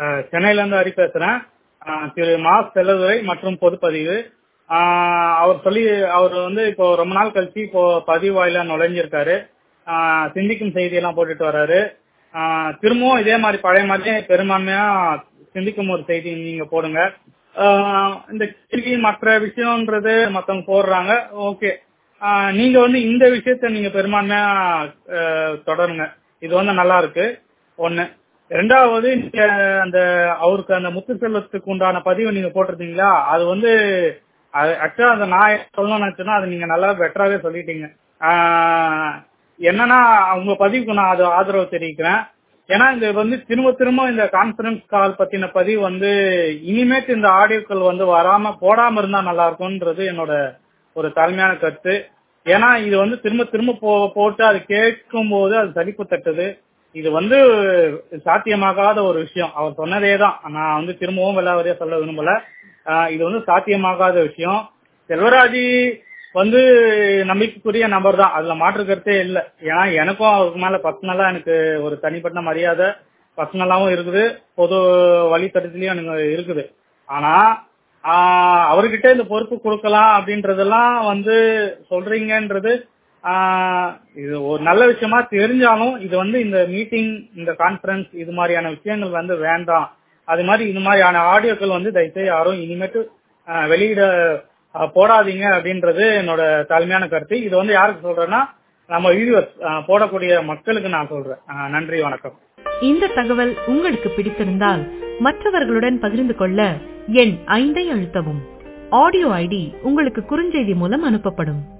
அஹ், சென்னையில இருந்து ஹரி பேசுறேன் அஹ், திரு மா செல்லதுரை மற்றும் பொதுப்பதிவு அஹ், அவர் சொல்லி அவர் வந்து இப்போ ரொம்ப நாள் கழிச்சு இப்போ பதிவு வாயில நுழைஞ்சிருக்காரு அஹ், சிந்திக்கும் செய்தியெல்லாம் போட்டுட்டு வர்றாரு அஹ், திரும்பவும் இதே மாதிரி பழைய மாதிரியே பெரும்பான்மையா சிந்திக்கும் ஒரு செய்தி நீங்க போடுங்க அஹ், இந்த கேள்வி மற்ற விஷயம்ன்றது மத்தவங்க போடுறாங்க ஓகே நீங்க வந்து இந்த விஷயத்த நீங்க பெரும்பான்மையா அஹ், தொடருங்க இது வந்து நல்லா இருக்கு ஒண்ணு ரெண்டாவது நீங்க அந்த அவருக்கு அந்த முத்து செல்வத்துக்கு உண்டான பதிவு நீங்க போட்டிருந்தீங்களா அது வந்து ஆக்சுவலா அந்த நான் என்ன சொல்லணும்னு நினைச்சேன்னா அது நீங்க நல்லா பெட்டராகவே சொல்லிட்டீங்க ஆஹ் என்னன்னா உங்க பதிவுக்கு நான் அது ஆதரவு தெரிவிக்கிறேன் ஏன்னா இந்த வந்து திரும்ப திரும்ப இந்த கான்ஃபரன்ஸ் கால் பத்தின பதிவு வந்து இனிமேட்டு இந்த ஆடியோக்கள் வந்து வராம போடாம இருந்தா நல்லா இருக்கும்ன்றது என்னோட ஒரு தாழ்மையான கருத்து ஏன்னா இது வந்து திரும்ப திரும்ப போ போட்டு அது கேட்கும் போது அது சலிப்பு தட்டுது இது வந்து சாத்தியமாகாத ஒரு விஷயம் அவர் சொன்னதே தான் நான் வந்து திரும்பவும் விலாவரியா சொல்ல விரும்பல ஆஹ் இது வந்து சாத்தியமாகாத விஷயம் செல்வராஜ் வந்து நம்பிக்கைக்குரிய நபர் தான் அதுல மாற்று கருத்தே இல்லை ஏன்னா எனக்கும் அவருக்கு மேல பர்சனலா எனக்கு ஒரு தனிப்பட்ட மரியாதை பர்சனலாவும் இருக்குது பொது வழித்தடத்துலயும் எனக்கு இருக்குது ஆனா ஆஹ் அவர்கிட்ட இந்த பொறுப்பு கொடுக்கலாம் அப்படின்றதெல்லாம் வந்து சொல்றீங்கன்றது ஆஹ் இது ஒரு நல்ல விஷயமா தெரிஞ்சாலும் இது வந்து இந்த மீட்டிங் இந்த கான்ஃபரன்ஸ் இது மாதிரியான விஷயங்கள் வந்து வேண்டாம் அது மாதிரி இது மாதிரியான ஆடியோக்கள் வந்து தயவுசெய்து யாரும் இனிமேட்டு ஆஹ் வெளியிட ஆஹ் போடாதீங்க அப்படின்றது என்னோட தாழ்மையான கருத்து இது வந்து யாருக்கு சொல்றேன்னா நம்ம வீடியோஸ் போடக்கூடிய மக்களுக்கு நான் சொல்றேன் ஆஹ் நன்றி வணக்கம் இந்த தகவல் உங்களுக்கு பிடித்திருந்தால் மற்றவர்களுடன் பகிர்ந்து கொள்ள எண் ஐந்தை அழுத்தவும் ஆடியோ ஐடி உங்களுக்கு குறுஞ்செய்தி மூலம் அனுப்பப்படும்